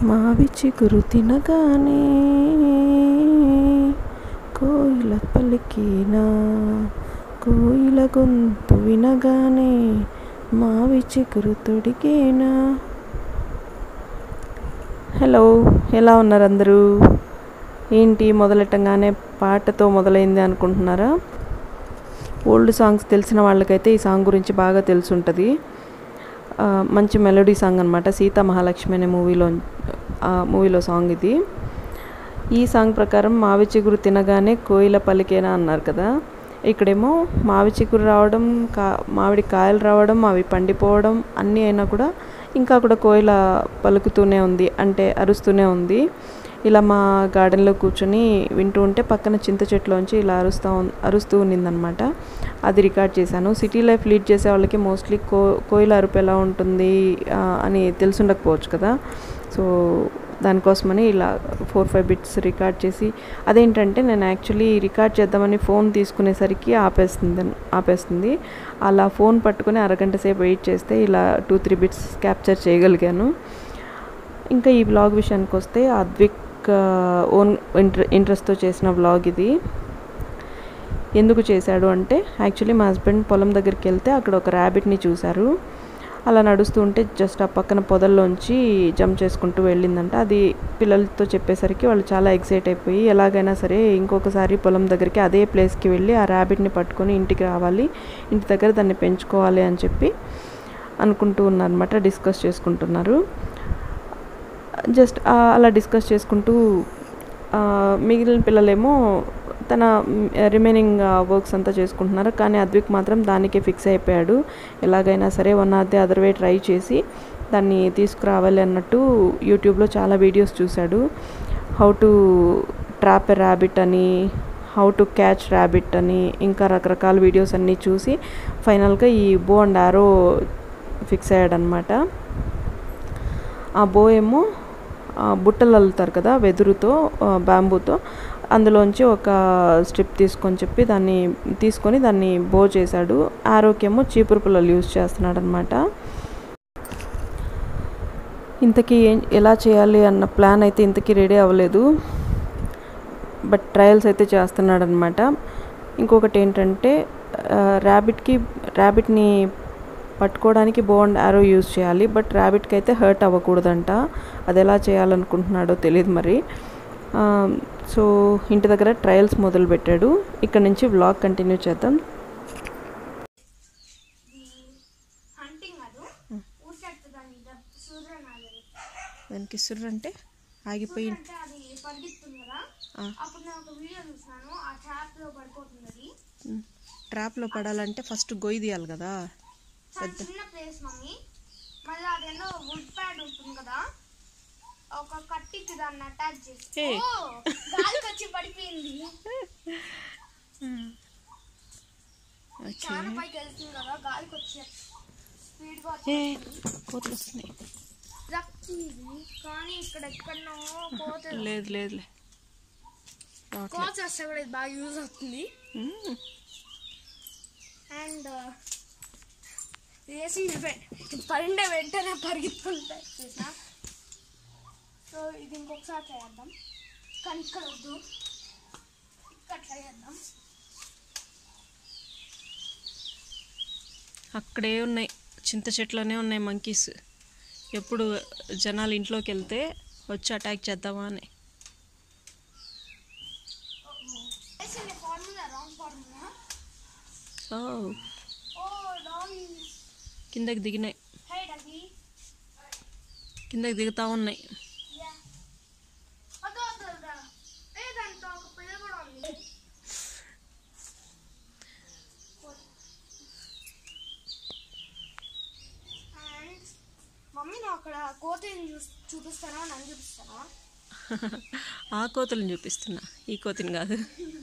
మావి చిగురు తినగానే కోయిల పలికినా కోయిల గొంతు వినగానే మావి చిగురు తొడిగేనా హలో ఎలా ఉన్నారు అందరూ ఏంటి మొదలెట్టంగానే పాటతో మొదలైంది అనుకుంటున్నారా ఓల్డ్ సాంగ్స్ తెలిసిన వాళ్ళకైతే ఈ సాంగ్ గురించి బాగా తెలుసుంటుంది ఆ, మంచి మెలోడీ సాంగ్ అనమాట సీతా మహాలక్ష్మి అనే మూవీలో ఆ మూవీలో సాంగ్ ఇది ఈ సాంగ్ ప్రకారం మావి చిగురు తినగానే కోయిల పలికేనా అన్నారు కదా ఇక్కడేమో మావి చిగురు రావడం కా మామిడి కాయలు రావడం అవి పండిపోవడం అన్నీ అయినా కూడా ఇంకా కూడా కోయిల పలుకుతూనే ఉంది అంటే అరుస్తూనే ఉంది ఇలా మా గార్డెన్లో కూర్చొని వింటూ ఉంటే పక్కన చింత చెట్లోంచి ఇలా అరుస్తూ ఉన్- అరుస్తూ ఉన్నిందనమాట అది రికార్డ్ చేశాను సిటీ లైఫ్ లీడ్ చేసే వాళ్ళకి మోస్ట్లీ కో కోయిల అరుపు ఎలా ఉంటుంది ఆ, అని తెలుసుండకపోవచ్చు కదా సో దానికోసమని ఇలా ఫోర్ ఫైవ్ బిట్స్ రికార్డ్ చేసి అదేంటంటే నేను యాక్చువల్లీ రికార్డ్ చేద్దామని ఫోన్ తీసుకునేసరికి ఆపేస్తుంది ఆపేస్తుంది అలా ఫోన్ పట్టుకుని అరగంట సేపు వెయిట్ చేస్తే ఇలా టూ త్రీ బిట్స్ క్యాప్చర్ చేయగలిగాను ఇంకా ఈ వ్లాగ్ విషయానికి వస్తే అద్విక్ ఓన్ ఇంట్ర ఇంట్రెస్ట్తో చేసిన వ్లాగ్ ఇది ఎందుకు చేశాడు అంటే యాక్చువల్లీ మా హస్బెండ్ పొలం దగ్గరికి వెళ్తే అక్కడ ఒక ర్యాబిట్ని చూశారు అలా నడుస్తూ ఉంటే జస్ట్ ఆ పక్కన పొదల్లోంచి జంప్ చేసుకుంటూ వెళ్ళిందంట అది పిల్లలతో చెప్పేసరికి వాళ్ళు చాలా ఎక్సైట్ అయిపోయి ఎలాగైనా సరే ఇంకొకసారి పొలం దగ్గరికి అదే ప్లేస్కి వెళ్ళి ఆ ర్యాబిట్ని పట్టుకొని ఇంటికి రావాలి ఇంటి దగ్గర దాన్ని పెంచుకోవాలి అని చెప్పి అనుకుంటూ ఉన్నారనమాట డిస్కస్ చేసుకుంటున్నారు జస్ట్ అలా డిస్కస్ చేసుకుంటూ ఆ, మిగిలిన పిల్లలేమో తన రిమైనింగ్ వర్క్స్ అంతా చేసుకుంటున్నారు కానీ అద్విక్ మాత్రం దానికే ఫిక్స్ అయిపోయాడు ఎలాగైనా సరే one or the other way try చేసి దాన్ని తీసుకురావాలి అన్నట్టు యూట్యూబ్లో చాలా వీడియోస్ చూశాడు how to trap a rabbit అని హౌ టు క్యాచ్ ర్యాబిట్ అని ఇంకా రకరకాల వీడియోస్ అన్నీ చూసి ఫైనల్గా ఈ బో అండ్ ఆరో ఫిక్స్ అయ్యాడనమాట ఆ బో ఏమో ఆ, బుట్టలు అల్లుతారు కదా వెదురుతో ఆ, బ్యాంబూతో అందులోంచి ఒక స్ట్రిప్ తీసుకొని చెప్పి దాన్ని తీసుకొని దాన్ని బో చేశాడు ఆరోకేమో చీపురు పుల్లలు యూజ్ చేస్తున్నాడు అనమాట ఇంతకీ ఏం ఎలా చేయాలి అన్న ప్లాన్ అయితే ఇంతకీ రెడీ అవ్వలేదు బట్ ట్రయల్స్ అయితే చేస్తున్నాడు అనమాట ఇంకొకటి ఏంటంటే ర్యాబిట్కి ర్యాబిట్ని పట్టుకోవడానికి బోండ్ యారో యూజ్ చేయాలి బట్ ర్యాబిట్కి అయితే హర్ట్ అవ్వకూడదంట అది ఎలా చేయాలనుకుంటున్నాడో తెలియదు మరి సో ఇంటి దగ్గర ట్రయల్స్ మొదలు పెట్టాడు ఇక్కడ నుంచి వ్లాగ్ కంటిన్యూ చేద్దాం హంటింగ్ ಅದು ఊరికే దాని సూర్యన్ ఆగదు దానికి సుర్రు అంటే ఆగిపోయి అంటే అది పరిగెత్తుంది కదా ఆ. అప్పుడు నేను ఒక వీడియో చూసాను ఆ ట్రాప్ లో పడిపోతుంది అది ట్రాప్లో పడాలంటే ఫస్ట్ గొయ్యి తీయాలి కదా చాలా చిన్న ప్లేస్ మమ్మీ మళ్ళీ అదేదో వుడ్ ప్యాడ్ ఉంటుంది కదా ఒక కట్టికి దాన్ని అటాచ్ చేసి హే. ఓ, గాలికి వచ్చి పడిపోయింది ఓకే చాలా పైకి వెళ్తుంది కదా గాలికి వచ్చి స్పీడ్ గా ఏ వచ్చి కోతులు వస్తున్నాయి లక్కీ ఇది కానీ ఇక్కడ ఎక్కడనో కోత లేదు లేదులే రావట్లేదు కోత వస్తే కూడా ఇది బాగా యూజ్ అవుతుంది మ్మ్. అండ్ వేసి పడిన వెంటనే పరిగెత్తుంటాయి చూసా సో ఇది ఇంకొకసారి చేద్దాం కానీ ఇక్కడ వద్దు ఇక్కడ ట్రై చేద్దాం అక్కడే ఉన్నాయి చింత చెట్లోనే ఉన్నాయి మంకీస్ ఎప్పుడు జనాలు ఇంట్లోకి వెళ్తే వచ్చి అటాక్ చేద్దామా అని వేసింది ఫార్ములా రాంగ్ ఫార్ములా ఓ ఓ రాంగ్ కిందకి దిగినాయి హైడ్ అది కిందకి దిగుతా ఉన్నాయి యా అదో అదో అదో. ఏ దాంట్లో ఒక పిల్ల కూడా ఉంది అండ్ మమ్మీ నువ్వు అక్కడ కోతిని చూ చూపిస్తానా నన్ను చూపిస్తానా ఆ కోతులను చూపిస్తున్నా ఈ కోతిని కాదు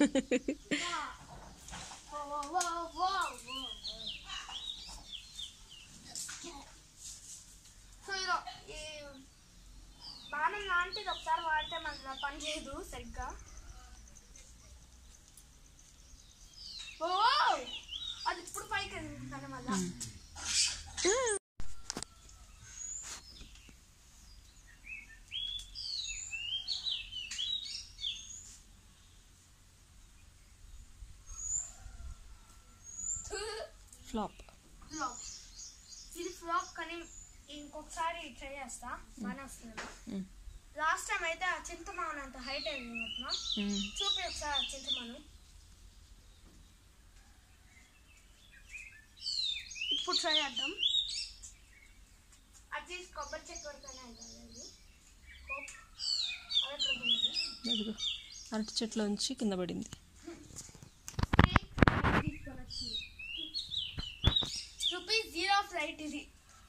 ఓ, ఓ, ఓ, ఓ, ఓ. సో ఇదో ఈ బాణం లాంటిది ఒకసారి వాడితే మనకు పని చేయదు సరిగ్గా ఓ అది ఇప్పుడు పైకి వెళ్తుంది మళ్ళా ఫ్లాప్ ఫ్లాప్ ఇది ఫ్లాప్ కానీ ఇంకొకసారి ట్రై చేస్తా బాగానే వస్తుంది లాస్ట్ టైం అయితే ఆ చింతమాను అంత హైట్ అయింది మొత్తం చూపి ఒకసారి ఆ చింతమాను ఇప్పుడు ట్రై చేద్దాం అట్లీస్ట్ కొబ్బరి చెట్టు వరకనే అయ్యాలి హోప్ అదే ఉంది ఇదిగో అరటి చెట్లోంచి కింద పడింది రూపీస్ జీరో ఫ్లైట్ ఇది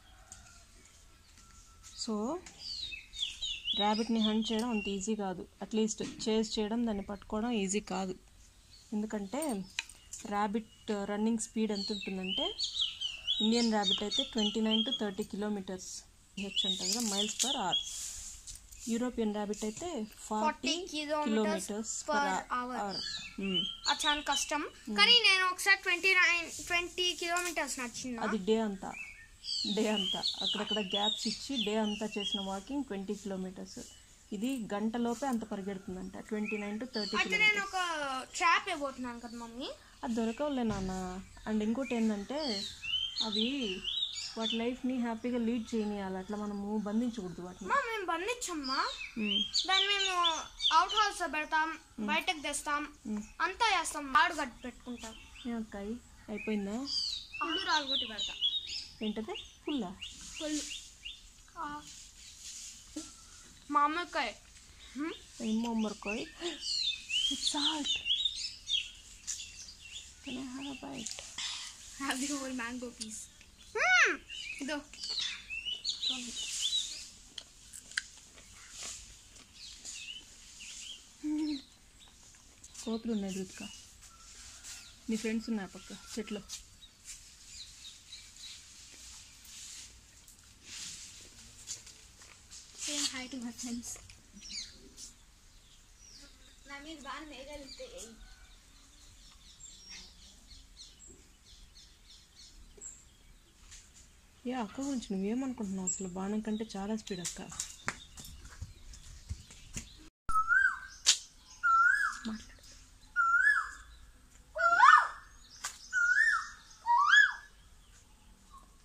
సో ర్యాబిట్ని హంట్ చేయడం అంత ఈజీ కాదు అట్లీస్ట్ చేజ్ చేయడం దాన్ని పట్టుకోవడం ఈజీ కాదు ఎందుకంటే ర్యాబిట్ రన్నింగ్ స్పీడ్ ఎంత ఉంటుందంటే ఇండియన్ ర్యాబిట్ అయితే twenty nine to thirty kilometres H ఉంటుంది కదా miles per hour European rabbit అయితే forty 40 kilometers kilometres per per hour. Hour అది చాలా కష్టం కానీ నేను ఒకసారి ట్వంటీ నైన్ ట్వంటీ కిలోమీటర్స్ నచ్చింది అది డే అంతా డే అంతా అక్కడక్కడ గ్యాప్స్ ఇచ్చి డే అంతా చేసిన వాకింగ్ ట్వంటీ కిలోమీటర్స్ ఇది గంటలోపే అంత పరిగెడుతుందంట ట్వంటీ నైన్ టు థర్టీ అయితే నేను ఒక ట్రాప్ ఇవ్వబోతున్నాను కదా మమ్మీ అది దొరకవులే నాన్న అండ్ ఇంకోటి ఏంటంటే అవి వాటి లైఫ్ని హ్యాపీగా లీడ్ చేయనియాలి అట్లా మనము బంధించకూడదు వాటిని మా మేము బంధించమ్మా మ్మ్. దాన్ని మేము అవుట్ హౌస్ లో పెడతాం బయటకు తెస్తాం అంతా చేస్తాం ఆడు కట్టి పెట్టుకుంటాం ఏ అక్కాయి అయిపోయిందా అల్లు రాలు కొట్టి పెడతాం ఏంటది ఫుల్లా ఫుల్ మామిడికాయ ఏమో మరకాయ్ salt Can I have a bite? Have the whole mango piece ఇదో కోతులు ఉన్నాయి రుతుక నీ ఫ్రెండ్స్ ఉన్నాయి పక్క చెట్లు same hi to my friends నా మీద బాగా మేఘలితే ఏ అక్క గురించి నువ్వేమనుకుంటున్నావు అసలు బాణం కంటే చాలా స్పీడ్ అక్క మాట్లాడు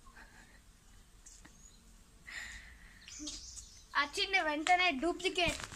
వచ్చింది వెంటనే డూప్లికేట్